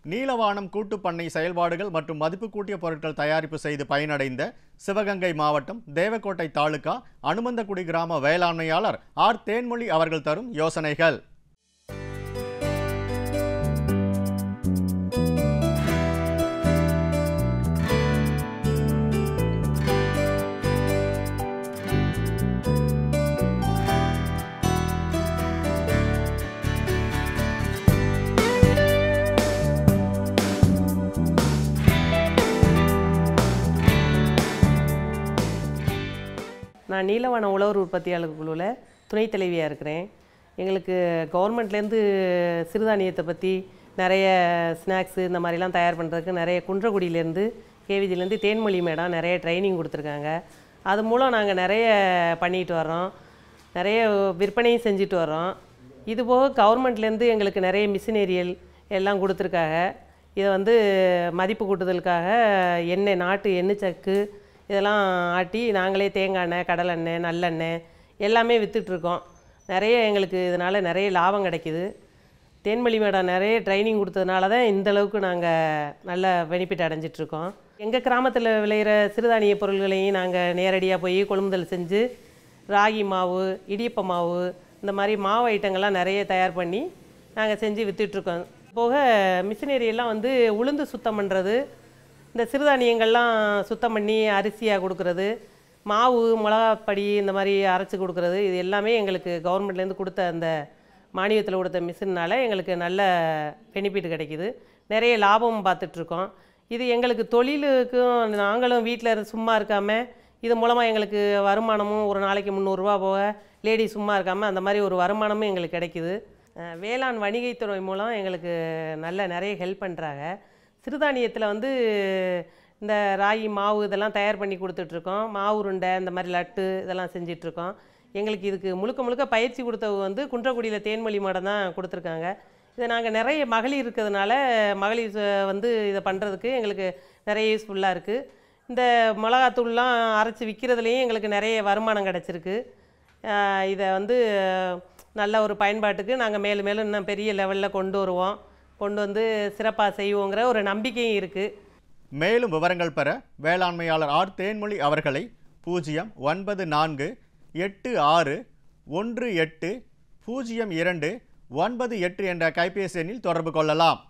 நீலவானம் கூட்டுப் பண்ணை செயல்பாடுகள் மற்றும் மதிப்பு கூட்டிய பொருட்கள் தயாரிப்பு செய்து பயனடைந்த சிவகங்கை மாவட்டம் தேவக்கோட்டை தாலுகா அனுமந்தக்குடி கிராம வேளாண்மையாளர் ஆர் தேன்மொழி அவர்கள் தரும் யோசனைகள் நான் நீலவன உழவர் உற்பத்தியாளர் குழுவில் துணைத் தலைவியாக இருக்கிறேன் எங்களுக்கு கவர்மெண்ட்லேருந்து சிறுதானியத்தை பற்றி நிறைய ஸ்நாக்ஸு இந்த மாதிரிலாம் தயார் பண்ணுறதுக்கு நிறைய குன்றக்குடியிலேருந்து கேவிஜிலேருந்து தேன்மொழி மேடம் நிறைய ட்ரைனிங் கொடுத்துருக்காங்க அது மூலம் நாங்கள் நிறைய பண்ணிட்டு வர்றோம் நிறைய விற்பனையும் செஞ்சுட்டு வர்றோம் இது போக கவர்மெண்ட்லேருந்து எங்களுக்கு நிறைய மிஷினரியல் எல்லாம் கொடுத்துருக்காங்க இதை வந்து மதிப்பு கூட்டுதலுக்காக எண்ணெய் நாட்டு எண்ணெய் சக்கு இதெல்லாம் ஆட்டி நாங்களே தேங்காய் எண்ணெய் கடலெண்ணெய் நல்லெண்ணெய் எல்லாமே விற்றுட்ருக்கோம் நிறைய எங்களுக்கு இதனால் நிறைய லாபம் கிடைக்குது தேன்மொழி மேடம் நிறைய ட்ரைனிங் கொடுத்ததுனால தான் இந்த அளவுக்கு நாங்கள் நல்ல பெனிஃபிட் அடைஞ்சிட்ருக்கோம் எங்கள் கிராமத்தில் விளையிற சிறுதானிய பொருள்களையும் நாங்கள் நேரடியாக போய் கொள்முதல் செஞ்சு ராகி மாவு இடியப்ப மாவு இந்த மாதிரி மாவு ஐட்டங்கள்லாம் நிறைய தயார் பண்ணி நாங்கள் செஞ்சு விற்றுட்ருக்கோம் போக மிஷினரி எல்லாம் வந்து உளுந்து சுத்தம் பண்ணுறது இந்த சிறுதானியங்கள்லாம் சுத்தம் பண்ணி அரிசியாக கொடுக்குறது மாவு மிளகாப்படி இந்த மாதிரி அரைச்சி கொடுக்குறது இது எல்லாமே எங்களுக்கு கவர்மெண்ட்லேருந்து கொடுத்த அந்த மானியத்தில் கொடுத்த மிஷினால் எங்களுக்கு நல்ல பெனிஃபிட் கிடைக்குது நிறைய லாபமும் பார்த்துட்ருக்கோம் இது எங்களுக்கு தொழிலுக்கும் நாங்களும் வீட்டில் இருந்து சும்மா இருக்காமல் இது மூலமாக எங்களுக்கு வருமானமும் ஒரு நாளைக்கு முந்நூறுரூவா போக லேடி சும்மா இருக்காமல் அந்த மாதிரி ஒரு வருமானமும் எங்களுக்கு கிடைக்குது அஹ் வேளாண் வணிகைத்துறை மூலம் எங்களுக்கு நல்ல நிறைய ஹெல்ப் பண்ணுறாங்க சிறுதானியத்தில் வந்து இந்த ராகி மாவு இதெல்லாம் தயார் பண்ணி கொடுத்துட்ருக்கோம் மாவு உருண்டை இந்த மாதிரி லட்டு இதெல்லாம் செஞ்சிட்ருக்கோம் எங்களுக்கு இதுக்கு முழுக்க முழுக்க பயிற்சி கொடுத்தவங்க வந்து குன்றக்குடியில் தேன்மொழி மாடம் தான் கொடுத்துருக்காங்க இதை நாங்கள் நிறைய மகளிர் இருக்கிறதுனால மகளிர் ச- வந்து இதை பண்ணுறதுக்கு எங்களுக்கு நிறைய யூஸ்ஃபுல்லாக இருக்குது இந்த மிளகாத்தூள்லாம் அரைச்சி விற்கிறதுலையும் எங்களுக்கு நிறைய வருமானம் கிடச்சிருக்கு இதை வந்து நல்ல ஒரு பயன்பாட்டுக்கு நாங்கள் மேலும் மேலும் இன்னும் பெரிய லெவலில் கொண்டு வருவோம் கொண்டு வந்து சிறப்பாக செய்வோங்கிற ஒரு நம்பிக்கையும் இருக்குது மேலும் விவரங்கள் பெற வேளாண்மையாளர் ஆர் தேன்மொழி அவர்களை பூஜ்ஜியம் ஒன்பது நான்கு எட்டு ஆறு ஒன்று எட்டு பூஜ்ஜியம் இரண்டு ஒன்பது எட்டு என்ற கைபேசி எண்ணில் தொடர்பு கொள்ளலாம்